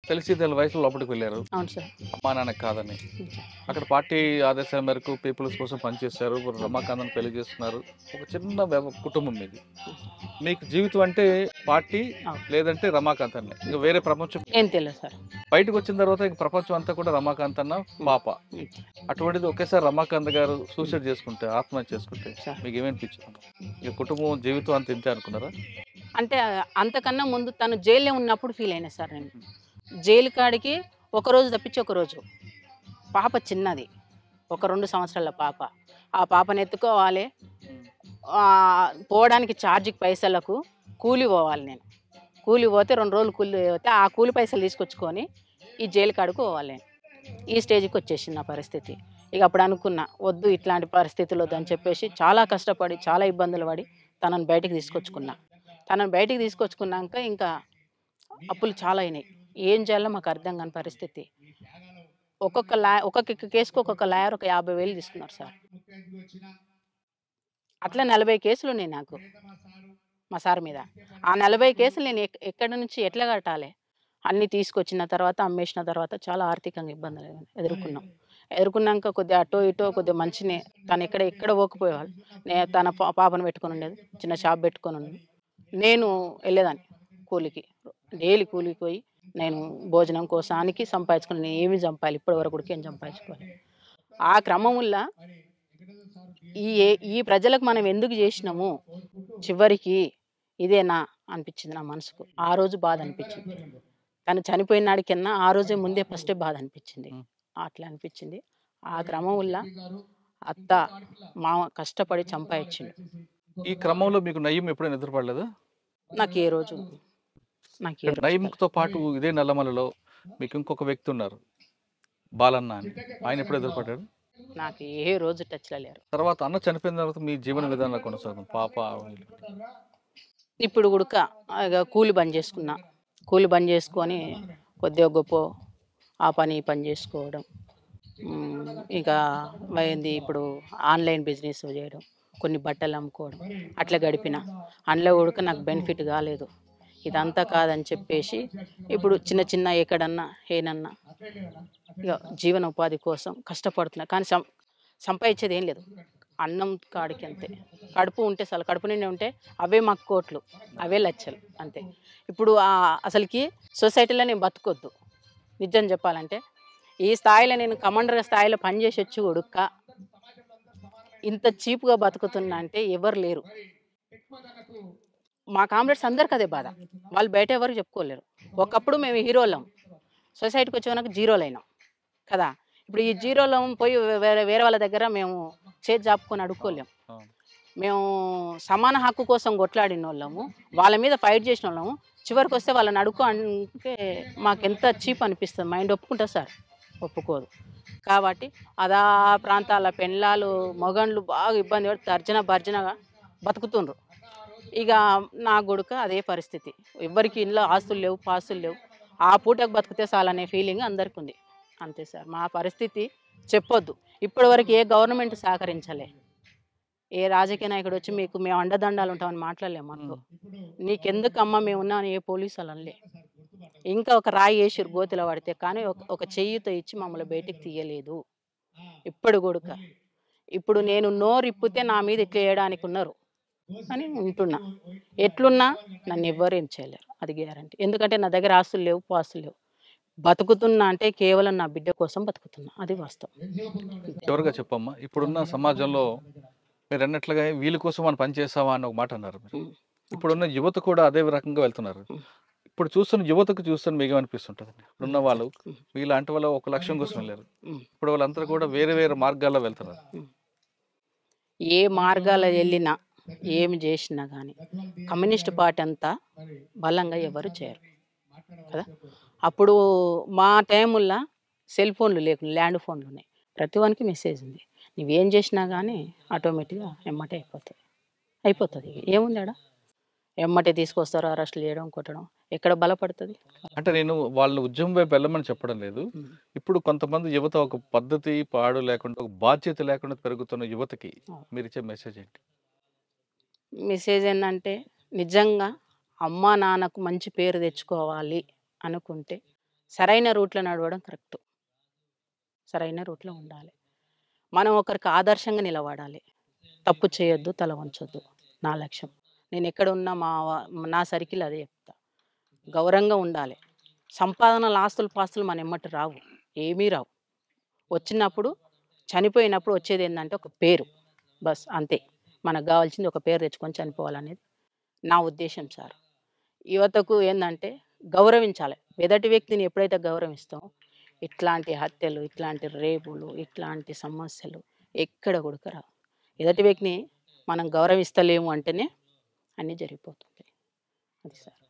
తెలిసి తెలియని వయసులో లోపలికి వెళ్ళారు అవును సార్ అమ్మా నాన్న కాదని అవును సార్. అక్కడ పార్టీ ఆదేశాల మేరకు పీపుల్స్ కోసం పనిచేశారు రమాకాంత్ పెళ్లి చేస్తున్నారు ఒక చిన్న వ్యవ- కుటుంబం మీది మీకు జీవితం అంటే పార్టీ అవును. లేదంటే రమాకాంత్ అన్న ఇంకా వేరే ప్రపంచం ఏం తెలియదు సార్ బయటకు వచ్చిన తర్వాత ఇంక ప్రపంచం అంతా కూడా రమాకాంత్ అన్న పాప ఉం. అటువంటిది ఒకేసారి రమాకాంత్ గారు సూసైడ్ చేసుకుంటే ఆత్మహత్య చేసుకుంటే సార్. మీకు ఏమనిపించింది ఇక కుటుంబం జీవితం అంత ఇంతే అనుకున్నారా అంటే అంతకన్నా ముందు తను జైల్లో ఉన్నప్పుడు ఫీల్ అయినా సార్ నేను జైలు కాడికి ఒక రోజు తప్పించి ఒక రోజు పాప చిన్నది ఒక రెండు సంవత్సరాల పాప ఆ పాపను ఎత్తుకోవాలి ఆ, పోవడానికి ఛార్జీకి పైసలకు కూలి పోవాలి నేను కూలి పోతే రెండు రోజులు కూలి పోతే ఆ కూలి పైసలు తీసుకొచ్చుకొని ఈ జైలు కాడికి పోవాలి నేను ఈ స్టేజ్కి వచ్చేసింది నా పరిస్థితి ఇక అప్పుడు అనుకున్నా వద్దు ఇట్లాంటి పరిస్థితులు వద్దు అని చెప్పేసి చాలా కష్టపడి చాలా ఇబ్బందులు పడి తనని బయటికి తీసుకొచ్చుకున్నా తనని బయటికి తీసుకొచ్చుకున్నాక ఇంకా అప్పులు చాలా అయినాయి ఏం చేయాలో మాకు అర్థం కాని పరిస్థితి ఒక్కొక్క లా ఒక్కొక్క కేసుకు ఒక్కొక్క లాయర్ ఒక యాభై వేలు తీసుకున్నారు సార్ అట్లా నలభై కేసులు ఉన్నాయి నాకు మా సార్ మీద ఆ నలభై కేసులు నేను ఎక్- ఎక్కడి నుంచి ఎట్లా కట్టాలి అన్ని తీసుకొచ్చిన తర్వాత అమ్మేసిన తర్వాత చాలా ఆర్థికంగా ఇబ్బందులు ఎదుర్కొన్నాం ఎదుర్కొన్నాక కొద్దిగా అటో ఇటో కొద్దిగా మంచినే తను ఎక్కడ ఎక్కడ పోకపోయేవాళ్ళు నేను తన పా- పాపను పెట్టుకొని ఉండేది చిన్న షాప్ పెట్టుకొని ఉండేది నేను వెళ్ళేదాన్ని కూలికి డైలీ కూలికి పోయి నేను భోజనం కోసానికి సంపాదించుకుని నేను ఏమి సంపాలి ఇప్పటి వరకు కూడా ఏం సంపాదించుకోవాలి ఆ క్రమంలో ఈ ఈ ప్రజలకు మనం ఎందుకు చేసినాము చివరికి ఇదేనా అనిపించింది నా మనసుకు ఆ రోజు బాధ అనిపించింది తను చనిపోయిన నాడికన్నా ఆ రోజే ముందే ఫస్టే బాధ అనిపించింది మ్. అట్లా అనిపించింది ఆ క్రమంలో అత్త మామ కష్టపడి సంపాదించిండు ఈ క్రమంలో మీకు నయ్యం ఎప్పుడైనా ఎదురుపడలేదా నాకు ఏ రోజు నాకు ఏ రోజు నయీంతో పాటు ఇదే నల్లమలలో మీకు ఇంకొక వ్యక్తి ఉన్నారు బాలన్న అని ఆయన ఎప్పుడు ఎదురుపడ్డాడు నాకు ఏ రోజు టచ్లో లేరు తర్వాత అన్న చనిపోయిన తర్వాత మీ జీవన విధానం కొనసాగుతుంది పాప వీళ్ళు. ఇప్పుడు గుడక ఇక కూలి బంద్ చేసుకున్నా కూలి బంద్ చేసుకొని కొద్దిగా గొప్ప ఆ పని ఈ పని చేసుకోవడం ఉమ్, ఇక ఏంది ఇప్పుడు ఆన్లైన్ బిజినెస్ చేయడం కొన్ని బట్టలు అమ్ముకోవడం అట్లా గడిపిన అందులో ఉడక నాకు బెనిఫిట్ కాలేదు ఇదంతా కాదని చెప్పేసి ఇప్పుడు చిన్న చిన్న ఎక్కడన్నా ఏనన్నా ఇక జీవన ఉపాధి కోసం కష్టపడుతున్నా కానీ సం సంపాదించేది ఏం లేదు అన్నం కాడికి అంతే కడుపు ఉంటే చాలు కడుపు నిండి ఉంటే అవే మాకు కోట్లు అవే లక్షలు అంతే ఇప్పుడు ఆ అసలుకి సొసైటీలో నేను బతకొద్దు నిజం చెప్పాలంటే ఈ స్థాయిలో నేను కమాండర్ స్థాయిలో పనిచేసి వచ్చి ఉడుక్క ఇంత చీప్గా బతుకుతున్నా అంటే ఎవరు లేరు మా కామ్రేడ్స్ అందరికి అదే బాధ వాళ్ళు బయట ఎవరు చెప్పుకోలేరు ఒకప్పుడు మేము హీరోలం సొసైటీకి వచ్చేవరకు జీరోలు అయినాం కదా ఇప్పుడు ఈ జీరోలో పోయి వేరే వేరే వాళ్ళ దగ్గర మేము చేతి జాపుకొని అడుక్కోలేం అవును. మేము సమాన హక్కు కోసం కొట్లాడిన వాళ్ళము వాళ్ళ మీద ఫైట్ చేసిన వాళ్ళము చివరికి వస్తే వాళ్ళని అడుక్కో అంటే మాకు ఎంత చీప్ అనిపిస్తుంది మైండ్ ఒప్పుకుంటా సార్ ఒప్పుకోదు కాబట్టి అదా ప్రాంతాల పెళ్ళాలు మగండ్లు బాగా ఇబ్బంది పడి తర్జన భర్జనగా బతుకుతుండ్రు ఇక నా కొడుక అదే పరిస్థితి ఎవ్వరికి ఇంట్లో ఆస్తులు లేవు పాస్తులు లేవు ఆ పూటకు బతికితే చాలనే ఫీలింగ్ అందరికి ఉంది అంతే సార్ మా పరిస్థితి చెప్పొద్దు ఇప్పటివరకు ఏ గవర్నమెంట్ సహకరించలే ఏ రాజకీయ నాయకుడు వచ్చి మీకు మేము అండదండాలు ఉంటామని మాట్లాడలేము మనతో నీకెందుకు అమ్మ మేము ఉన్నామని ఏ పోలీసు వాళ్ళు అనలే ఇంకా ఒక రాయి వేసిరు గోతిలో పడితే కానీ ఒక ఒక చెయ్యితో ఇచ్చి మమ్మల్ని బయటికి తీయలేదు ఇప్పుడు కొడుక ఇప్పుడు నేను నోరు ఇప్పితే నా మీద ఇట్లా వేయడానికి ఉన్నారు అని ఉంటున్నా ఎట్లున్నా నన్ను ఎవ్వరు ఏం చేయలేరు అది గ్యారంటీ ఎందుకంటే నా దగ్గర ఆస్తులు లేవు పాస్తులు లేవు బతుకుతున్నా అంటే కేవలం నా బిడ్డ కోసం బతుకుతున్నా అది వాస్తవం చివరిగా చెప్పమ్మా ఇప్పుడున్న సమాజంలో మీరు అన్నట్లుగా వీళ్ళ కోసం మనం పని చేస్తామా అని ఒక మాట అన్నారు మీరు ఉమ్. ఇప్పుడున్న యువత కూడా అదే రకంగా వెళ్తున్నారు ఉమ్. ఇప్పుడు చూస్తున్న యువతకు చూస్తున్న మీకు ఏమనిపిస్తుంటుంది ఇప్పుడున్న వాళ్ళు ఉమ్. వీళ్ళంటి వాళ్ళు ఒక లక్ష్యం కోసం వెళ్ళారు ఉమ్. ఇప్పుడు వాళ్ళందరూ కూడా వేరే వేరే మార్గాల్లో వెళ్తున్నారు ఏ మార్గాల వెళ్ళినా ఏమి చేసినా కానీ కమ్యూనిస్ట్ పార్టీ అంతా బలంగా ఎవరు చేయరు కదా అప్పుడు మా టైముల్లో సెల్ ఫోన్లు లేకుండా ల్యాండ్ ఫోన్లు ఉన్నాయి ప్రతి వానికి మెసేజ్ ఉంది నువ్వేం చేసినా కానీ ఆటోమేటిక్గా ఎమ్మటే అయిపోతుంది అయిపోతుంది ఏముంది ఆడ ఎమ్మటే తీసుకొస్తారు అరెస్టులు చేయడం కొట్టడం ఎక్కడ బలపడుతుంది అంటే నేను వాళ్ళ ఉద్యమం వైపు వెళ్ళమని చెప్పడం లేదు ఉమ్. ఇప్పుడు కొంతమంది యువత ఒక పద్ధతి పాడు లేకుండా ఒక బాధ్యత లేకుండా పెరుగుతున్న యువతకి అవును. మీరు ఇచ్చే మెసేజ్ ఏంటి మెసేజ్ ఏంటంటే నిజంగా అమ్మా నాన్నకు మంచి పేరు తెచ్చుకోవాలి అనుకుంటే సరైన రూట్లో నడవడం కరెక్ట్ సరైన రూట్లో ఉండాలి మనం ఒకరికి ఆదర్శంగా నిలబడాలి తప్పు చేయొద్దు తల వంచొద్దు నా లక్ష్యం నేను ఎక్కడ ఉన్నా మా వా- నా సర్కిల్ అదే చెప్తా గౌరవంగా ఉండాలి సంపాదనలు ఆస్తులు పాస్తులు మన ఎమ్మటి రావు ఏమీ రావు వచ్చినప్పుడు చనిపోయినప్పుడు వచ్చేది ఏంటంటే ఒక పేరు బస్ అంతే మనకు కావాల్సింది ఒక పేరు తెచ్చుకొని చనిపోవాలనేది నా ఉద్దేశం సార్ యువతకు ఏంటంటే గౌరవించాలి ఎదటి వ్యక్తిని ఎప్పుడైతే గౌరవిస్తామో ఇట్లాంటి హత్యలు ఇట్లాంటి రేపులు ఇట్లాంటి సమస్యలు ఎక్కడ కూడా రావు ఎదటి వ్యక్తిని మనం గౌరవిస్తలేము అంటేనే అన్నీ జరిగిపోతుంది అది సార్